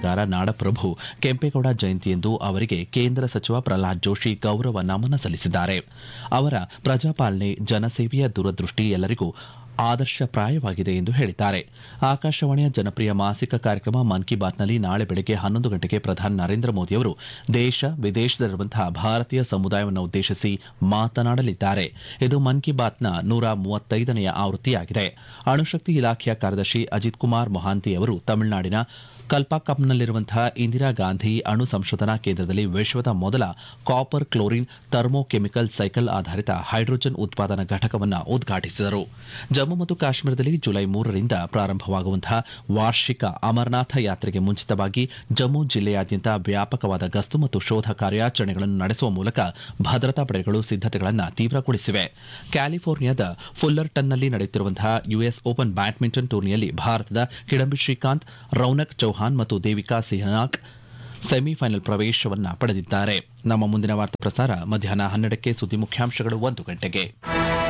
ಸಾಹಿತ್ಯಗಾರ ನಾಡಪ್ರಭು ಕೆಂಪೇಗೌಡ ಜಯಂತಿಯಂದು ಅವರಿಗೆ ಕೇಂದ್ರ ಸಚಿವ ಪ್ರಹ್ಲಾದ್ ಜೋಶಿ ಗೌರವ ನಮನ ಸಲ್ಲಿಸಿದ್ದಾರೆ ಅವರ ಪ್ರಜಾಪಾಲನೆ ಜನಸೇವೆಯ ದೂರದೃಷ್ಟಿ ಎಲ್ಲರಿಗೂ ಆದರ್ಶಪ್ರಾಯವಾಗಿದೆ ಎಂದು ಹೇಳಿದ್ದಾರೆ ಆಕಾಶವಾಣಿಯ ಜನಪ್ರಿಯ ಮಾಸಿಕ ಕಾರ್ಯಕ್ರಮ ಮನ್ ಕಿ ಬಾತ್ನಲ್ಲಿ ನಾಳೆ ಬೆಳಗ್ಗೆ ಹನ್ನೊಂದು ಗಂಟೆಗೆ ಪ್ರಧಾನಿ ನರೇಂದ್ರ ಮೋದಿಯವರು ದೇಶ ವಿದೇಶದಲ್ಲಿರುವಂತಹ ಭಾರತೀಯ ಸಮುದಾಯವನ್ನು ಉದ್ದೇಶಿಸಿ ಮಾತನಾಡಲಿದ್ದಾರೆ ಇದು ಮನ್ ಕಿ ಬಾತ್ನ ನೂರ ಮೂವತ್ತೈದನೆಯ ಆವೃತ್ತಿಯಾಗಿದೆ ಅಣುಶಕ್ತಿ ಇಲಾಖೆಯ ಕಾರ್ಯದರ್ಶಿ ಅಜಿತ್ ಕುಮಾರ್ ಮೊಹಾಂತಿ ಅವರು ತಮಿಳುನಾಡಿನ ಕಲ್ಪಾಕಂನಲ್ಲಿರುವಂತಹ ಇಂದಿರಾ ಗಾಂಧಿ ಅಣು ಸಂಶೋಧನಾ ಕೇಂದ್ರದಲ್ಲಿ ವಿಶ್ವದ ಮೊದಲ ಕಾಪರ್ ಕ್ಲೋರಿನ್ ಥರ್ಮೋಕೆಮಿಕಲ್ ಸೈಕಲ್ ಆಧಾರಿತ ಹೈಡ್ರೋಜನ್ ಉತ್ಪಾದನಾ ಘಟಕವನ್ನು ಉದ್ಘಾಟಿಸಿದರು ಜಮ್ಮು ಮತ್ತು ಕಾಶ್ಮೀರದಲ್ಲಿ ಜುಲೈ ಮೂರರಿಂದ ಪ್ರಾರಂಭವಾಗುವಂತಹ ವಾರ್ಷಿಕ ಅಮರನಾಥ ಯಾತ್ರೆಗೆ ಮುಂಚಿತವಾಗಿ ಜಮ್ಮು ಜಿಲ್ಲೆಯಾದ್ಯಂತ ವ್ಯಾಪಕವಾದ ಗಸ್ತು ಮತ್ತು ಶೋಧ ಕಾರ್ಯಾಚರಣೆಗಳನ್ನು ನಡೆಸುವ ಮೂಲಕ ಭದ್ರತಾ ಪಡೆಗಳು ಸಿದ್ದತೆಗಳನ್ನು ತೀವ್ರಗೊಳಿಸಿವೆ ಕ್ಯಾಲಿಫೋರ್ನಿಯಾದ ಫುಲ್ಲರ್ಟನ್ನಲ್ಲಿ ನಡೆಯುತ್ತಿರುವಂತಹ ಯುಎಸ್ ಓಪನ್ ಬ್ಯಾಡ್ಮಿಂಟನ್ ಟೂರ್ನಿಯಲ್ಲಿ ಭಾರತದ ಕಿಡಂಬಿ ಶ್ರೀಕಾಂತ್ ರೌನಕ್ ಚೌಹಾನ್ ಮತ್ತು ದೇವಿಕಾ ಸಿಹನಾಗ್ ಸೆಮಿಫೈನಲ್ ಪ್ರವೇಶವನ್ನ ಪಡೆದಿದ್ದಾರೆ ನಮ್ಮ ಮುಂದಿನ ವಾರ್ತಾ ಪ್ರಸಾರ ಮಧ್ಯಾಹ್ನ ಹನ್ನೆರಡಕ್ಕೆ ಸುದ್ದಿ ಮುಖ್ಯಾಂಶಗಳು ಒಂದು ಗಂಟೆಗೆ